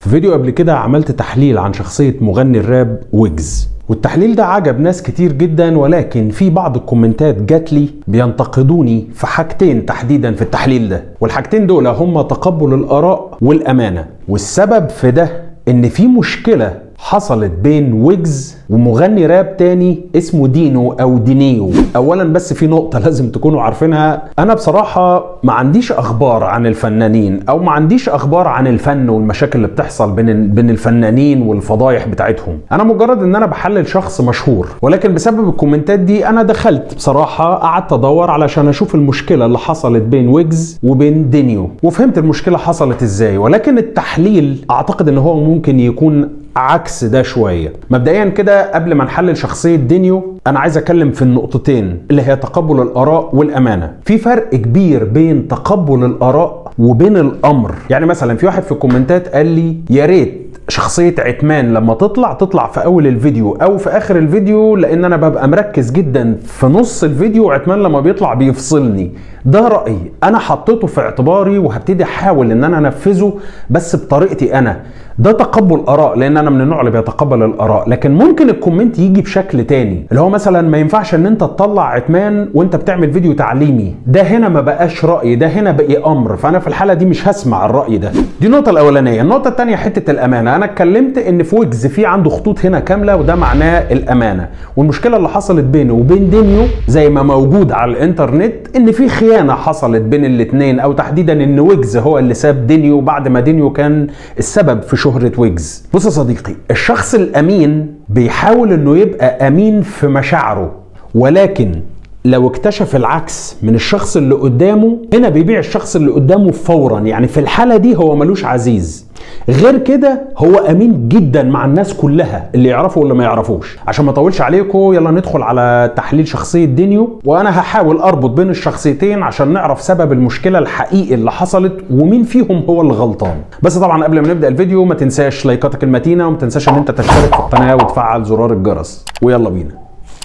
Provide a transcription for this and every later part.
فيديو قبل كده عملت تحليل عن شخصية مغني الراب ويجز والتحليل ده عجب ناس كتير جدا ولكن في بعض الكومنتات جات لي بينتقدوني في حاجتين تحديدا في التحليل ده والحاجتين دول هم تقبل الآراء والأمانة والسبب في ده ان في مشكلة حصلت بين ويجز ومغني راب تاني اسمه دينو او دينيو اولا بس في نقطه لازم تكونوا عارفينها انا بصراحه ما عنديش اخبار عن الفنانين او ما عنديش اخبار عن الفن والمشاكل اللي بتحصل بين بين الفنانين والفضايح بتاعتهم انا مجرد ان انا بحلل شخص مشهور ولكن بسبب الكومنتات دي انا دخلت بصراحه قعدت ادور علشان اشوف المشكله اللي حصلت بين ويجز وبين دينيو وفهمت المشكله حصلت ازاي ولكن التحليل اعتقد ان هو ممكن يكون عكس ده شويه مبدئيا كده قبل ما نحلل شخصيه دينيو انا عايز اتكلم في النقطتين اللي هي تقبل الاراء والامانه في فرق كبير بين تقبل الاراء وبين الامر يعني مثلا في واحد في الكومنتات قال لي يا ريت شخصية عتمان لما تطلع تطلع في أول الفيديو أو في آخر الفيديو لأن أنا ببقى مركز جدا في نص الفيديو عتمان لما بيطلع بيفصلني ده رأيي أنا حطيته في اعتباري وهبتدي أحاول إن أنا أنفذه بس بطريقتي أنا ده تقبل اراء لان انا من النوع اللي بيتقبل الاراء لكن ممكن الكومنت يجي بشكل تاني اللي هو مثلا ما ينفعش ان انت تطلع عتمان وانت بتعمل فيديو تعليمي ده هنا ما بقاش راي ده هنا بقي امر فانا في الحاله دي مش هسمع الراي ده دي النقطه الاولانيه النقطه الثانيه حته الامانه انا اتكلمت ان في ويجز في عنده خطوط هنا كامله وده معناه الامانه والمشكله اللي حصلت بينه وبين دينيو زي ما موجود على الانترنت ان في خيانه حصلت بين الاثنين او تحديدا ان ويجز هو اللي ساب دينيو بعد ما دينيو كان السبب في شهرة ويجز بص يا صديقي الشخص الأمين بيحاول أنه يبقى أمين في مشاعره ولكن لو اكتشف العكس من الشخص اللي قدامه هنا بيبيع الشخص اللي قدامه فورا يعني في الحالة دي هو ملوش عزيز غير كده هو امين جدا مع الناس كلها اللي يعرفوا واللي ما يعرفوش عشان ما اطولش عليكم يلا ندخل على تحليل شخصيه دينيو وانا هحاول اربط بين الشخصيتين عشان نعرف سبب المشكله الحقيقي اللي حصلت ومين فيهم هو اللي غلطان بس طبعا قبل ما نبدا الفيديو ما تنساش لايكاتك المتينه وما تنساش ان انت تشترك في القناه وتفعل زرار الجرس ويلا بينا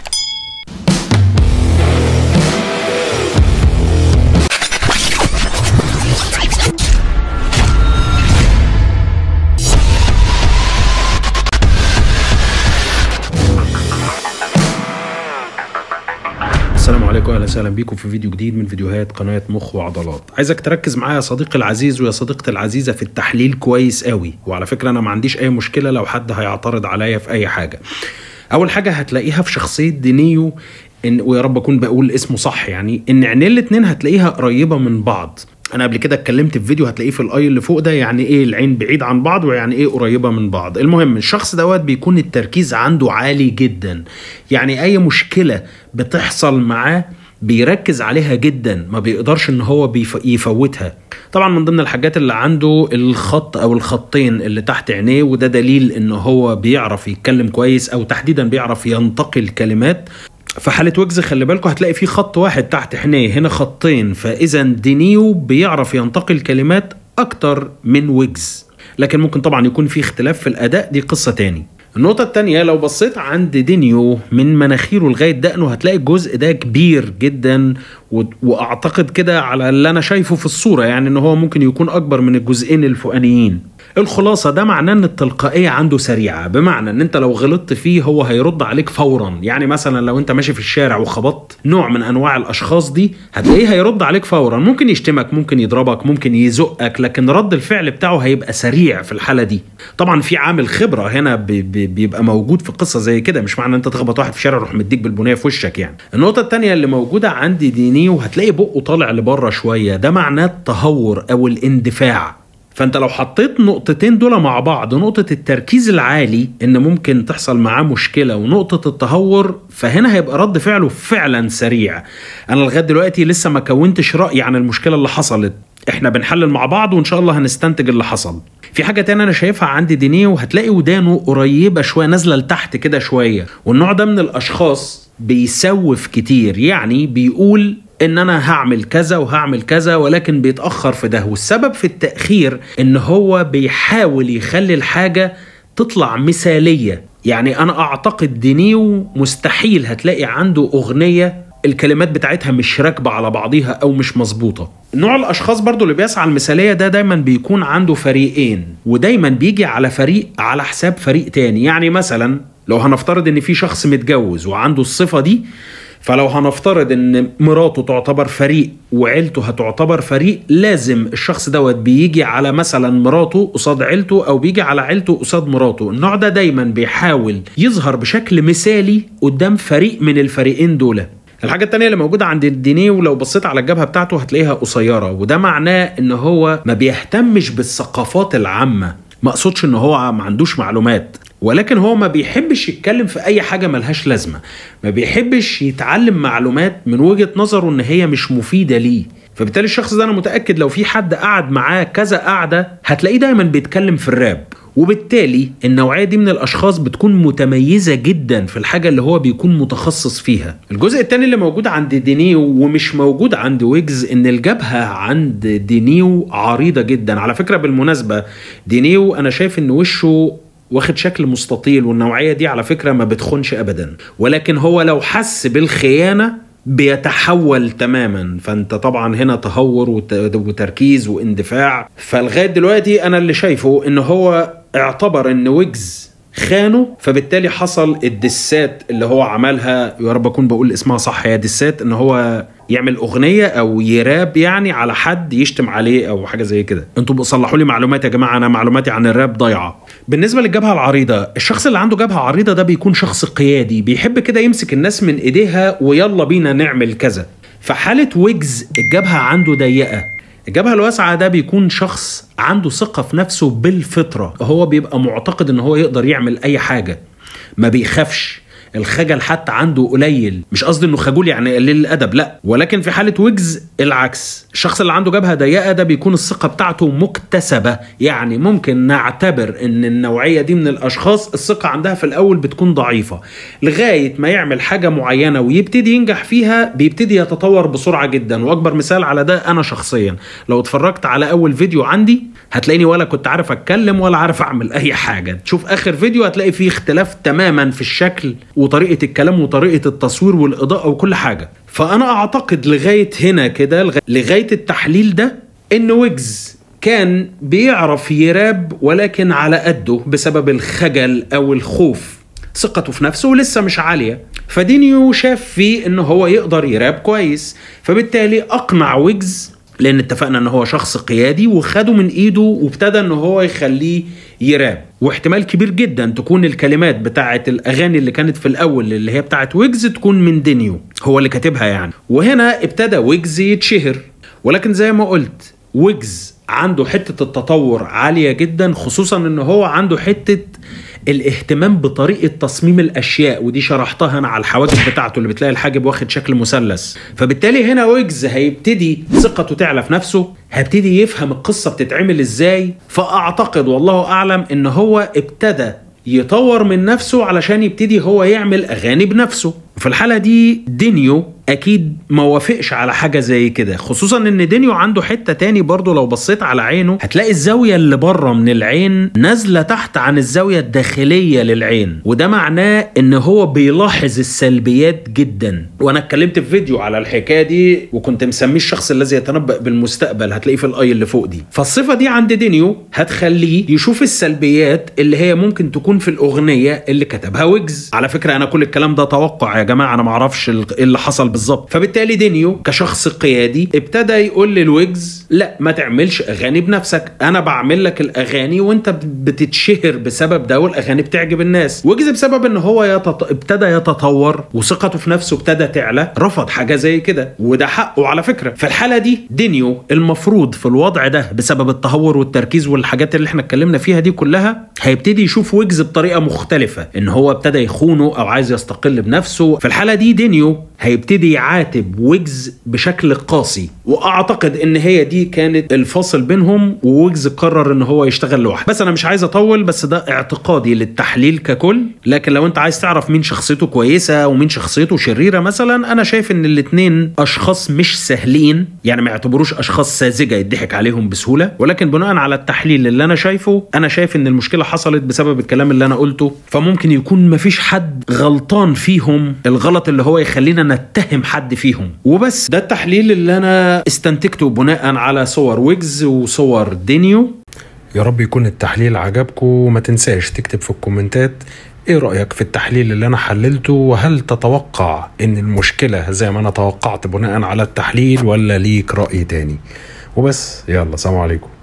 السلام عليكم اهلا وسهلا بيكم في فيديو جديد من فيديوهات قناه مخ وعضلات عايزك تركز معايا يا صديقي العزيز ويا صديقتي العزيزه في التحليل كويس قوي وعلى فكره انا ما عنديش اي مشكله لو حد هيعترض عليا في اي حاجه اول حاجه هتلاقيها في شخصيه دينيو ان ويا رب اكون بقول اسمه صح يعني ان عينين الاتنين هتلاقيها قريبه من بعض انا قبل كده اتكلمت في فيديو هتلاقيه في الاي اللي فوق ده يعني ايه العين بعيد عن بعض ويعني ايه قريبه من بعض المهم الشخص دوت بيكون التركيز عنده عالي جدا يعني اي مشكله بتحصل معاه بيركز عليها جدا ما بيقدرش ان هو بيف... يفوتها طبعا من ضمن الحاجات اللي عنده الخط او الخطين اللي تحت عينيه وده دليل ان هو بيعرف يتكلم كويس او تحديدا بيعرف ينتقي الكلمات في حالة ويجز خلي بالكم هتلاقي في خط واحد تحت عينيه هنا خطين فإذا دينيو بيعرف ينتقي الكلمات أكتر من ويجز لكن ممكن طبعا يكون في اختلاف في الأداء دي قصة تاني النقطة التانية لو بصيت عند دينيو من مناخيره لغاية دقنه هتلاقي الجزء ده كبير جدا و... واعتقد كده على اللي انا شايفه في الصورة يعني ان هو ممكن يكون اكبر من الجزئين الفوقانيين الخلاصة ده معناه ان التلقائية عنده سريعة بمعنى ان انت لو غلطت فيه هو هيرد عليك فورا يعني مثلا لو انت ماشي في الشارع وخبطت نوع من انواع الاشخاص دي هتلاقيه هيرد عليك فورا ممكن يشتمك ممكن يضربك ممكن يزقك لكن رد الفعل بتاعه هيبقى سريع في الحالة دي طبعا في عامل خبرة هنا بي بي بيبقى موجود في قصة زي كده مش معنى انت تخبط واحد في الشارع يروح مديك بالبنية في وشك يعني النقطة التانية اللي موجودة عندي دينيو هتلاقي بقه طالع لبره شوية ده معناه التهور او الاندفاع فانت لو حطيت نقطتين دول مع بعض نقطة التركيز العالي ان ممكن تحصل معاه مشكلة ونقطة التهور فهنا هيبقى رد فعله فعلا سريع انا لغاية دلوقتي لسه ما كونتش رأي عن المشكلة اللي حصلت احنا بنحلل مع بعض وان شاء الله هنستنتج اللي حصل في حاجة تانية انا شايفها عندي دينيو هتلاقي ودانه قريبة شوية نازلة لتحت كده شوية والنوع ده من الاشخاص بيسوف كتير يعني بيقول ان انا هعمل كذا وهعمل كذا ولكن بيتاخر في ده والسبب في التاخير ان هو بيحاول يخلي الحاجه تطلع مثاليه يعني انا اعتقد دينيو مستحيل هتلاقي عنده اغنيه الكلمات بتاعتها مش راكبه على بعضيها او مش مظبوطه نوع الاشخاص برضو اللي بيسعى المثاليه ده دايما بيكون عنده فريقين ودايما بيجي على فريق على حساب فريق تاني يعني مثلا لو هنفترض ان في شخص متجوز وعنده الصفه دي فلو هنفترض ان مراته تعتبر فريق وعيلته هتعتبر فريق لازم الشخص دوت بيجي على مثلا مراته قصاد عيلته او بيجي على عيلته قصاد مراته النوع ده دايما بيحاول يظهر بشكل مثالي قدام فريق من الفريقين دول الحاجة التانية اللي موجودة عند الدينيو لو بصيت على الجبهة بتاعته هتلاقيها قصيرة وده معناه ان هو ما بيهتمش بالثقافات العامة ما اقصدش ان هو ما عندوش معلومات ولكن هو ما بيحبش يتكلم في اي حاجه ملهاش لازمه ما بيحبش يتعلم معلومات من وجهه نظره ان هي مش مفيده ليه فبالتالي الشخص ده انا متاكد لو في حد قعد معاه كذا قعده هتلاقيه دايما بيتكلم في الراب وبالتالي النوعية دي من الأشخاص بتكون متميزة جدا في الحاجة اللي هو بيكون متخصص فيها الجزء الثاني اللي موجود عند دينيو ومش موجود عند ويجز إن الجبهة عند دينيو عريضة جدا على فكرة بالمناسبة دينيو أنا شايف إن وشه واخد شكل مستطيل والنوعيه دي على فكره ما بتخونش ابدا ولكن هو لو حس بالخيانه بيتحول تماما فانت طبعا هنا تهور وتركيز واندفاع فلغايه دلوقتي انا اللي شايفه ان هو اعتبر ان ويجز خانه فبالتالي حصل الدسات اللي هو عملها يا رب اكون بقول اسمها صح هي دسات ان هو يعمل اغنيه او يراب يعني على حد يشتم عليه او حاجه زي كده انتوا بتصلحوا لي معلومات يا جماعه انا معلوماتي عن الراب ضايعه بالنسبه للجبهه العريضه الشخص اللي عنده جبهه عريضه ده بيكون شخص قيادي بيحب كده يمسك الناس من ايديها ويلا بينا نعمل كذا في حاله ويجز الجبهه عنده ضيقه الجبهة الواسعة ده بيكون شخص عنده ثقة في نفسه بالفطرة هو بيبقى معتقد ان هو يقدر يعمل اي حاجة ما بيخافش الخجل حتى عنده قليل مش قصدي انه خجول يعني قليل الادب لا ولكن في حاله ويجز العكس الشخص اللي عنده جبهه ضيقه ده بيكون الثقه بتاعته مكتسبه يعني ممكن نعتبر ان النوعيه دي من الاشخاص الثقه عندها في الاول بتكون ضعيفه لغايه ما يعمل حاجه معينه ويبتدي ينجح فيها بيبتدي يتطور بسرعه جدا واكبر مثال على ده انا شخصيا لو اتفرجت على اول فيديو عندي هتلاقيني ولا كنت عارف اتكلم ولا عارف اعمل اي حاجه تشوف اخر فيديو هتلاقي فيه اختلاف تماما في الشكل وطريقه الكلام وطريقه التصوير والاضاءه وكل حاجه فانا اعتقد لغايه هنا كده لغايه التحليل ده ان ويجز كان بيعرف يراب ولكن على قده بسبب الخجل او الخوف ثقته في نفسه لسه مش عاليه فدينيو شاف فيه ان هو يقدر يراب كويس فبالتالي اقنع ويجز لان اتفقنا ان هو شخص قيادي وخده من ايده وابتدى ان هو يخليه يراب واحتمال كبير جدا تكون الكلمات بتاعه الاغاني اللي كانت في الاول اللي هي بتاعه ويجز تكون من دينيو هو اللي كاتبها يعني وهنا ابتدى ويجز يتشهر ولكن زي ما قلت ويجز عنده حته التطور عاليه جدا خصوصا ان هو عنده حته الاهتمام بطريقه تصميم الاشياء ودي شرحتها انا على الحواجب بتاعته اللي بتلاقي الحاجب واخد شكل مثلث فبالتالي هنا ويجز هيبتدي ثقته تعلى في نفسه هيبتدي يفهم القصه بتتعمل ازاي فاعتقد والله اعلم ان هو ابتدى يطور من نفسه علشان يبتدي هو يعمل اغاني بنفسه وفي الحاله دي دينيو اكيد ما وافقش على حاجه زي كده خصوصا ان دينيو عنده حته تاني برضه لو بصيت على عينه هتلاقي الزاويه اللي بره من العين نازله تحت عن الزاويه الداخليه للعين وده معناه ان هو بيلاحظ السلبيات جدا وانا اتكلمت في فيديو على الحكايه دي وكنت مسميه الشخص الذي يتنبأ بالمستقبل هتلاقيه في الاي اللي فوق دي فالصفه دي عند دينيو هتخليه يشوف السلبيات اللي هي ممكن تكون في الاغنيه اللي كتبها ويجز على فكره انا كل الكلام ده توقع يا جماعه انا ما اعرفش ايه اللي حصل بالظبط فبالتالي دينيو كشخص قيادي ابتدى يقول للويجز لا ما تعملش اغاني بنفسك انا بعمل لك الاغاني وانت بتتشهر بسبب ده والاغاني بتعجب الناس ويجز بسبب ان هو يتط... ابتدى يتطور وثقته في نفسه ابتدى تعلى رفض حاجه زي كده وده حقه على فكره في الحاله دي دينيو المفروض في الوضع ده بسبب التهور والتركيز والحاجات اللي احنا اتكلمنا فيها دي كلها هيبتدي يشوف ويجز بطريقه مختلفه ان هو ابتدى يخونه او عايز يستقل بنفسه في الحاله دي دينيو هيبتدي يعاتب ويجز بشكل قاسي واعتقد ان هي دي كانت الفاصل بينهم وويجز قرر ان هو يشتغل لوحده بس انا مش عايز اطول بس ده اعتقادي للتحليل ككل لكن لو انت عايز تعرف مين شخصيته كويسه ومين شخصيته شريره مثلا انا شايف ان الاتنين اشخاص مش سهلين يعني ما يعتبروش اشخاص ساذجه يضحك عليهم بسهوله ولكن بناء على التحليل اللي انا شايفه انا شايف ان المشكله حصلت بسبب الكلام اللي انا قلته فممكن يكون مفيش حد غلطان فيهم الغلط اللي هو يخلينا نتهم حد فيهم وبس ده التحليل اللي انا استنتجته بناء على صور ويجز وصور دينيو يا رب يكون التحليل عجبكم وما تنساش تكتب في الكومنتات ايه رأيك في التحليل اللي انا حللته وهل تتوقع ان المشكلة زي ما انا توقعت بناء على التحليل ولا ليك رأي تاني وبس يلا سلام عليكم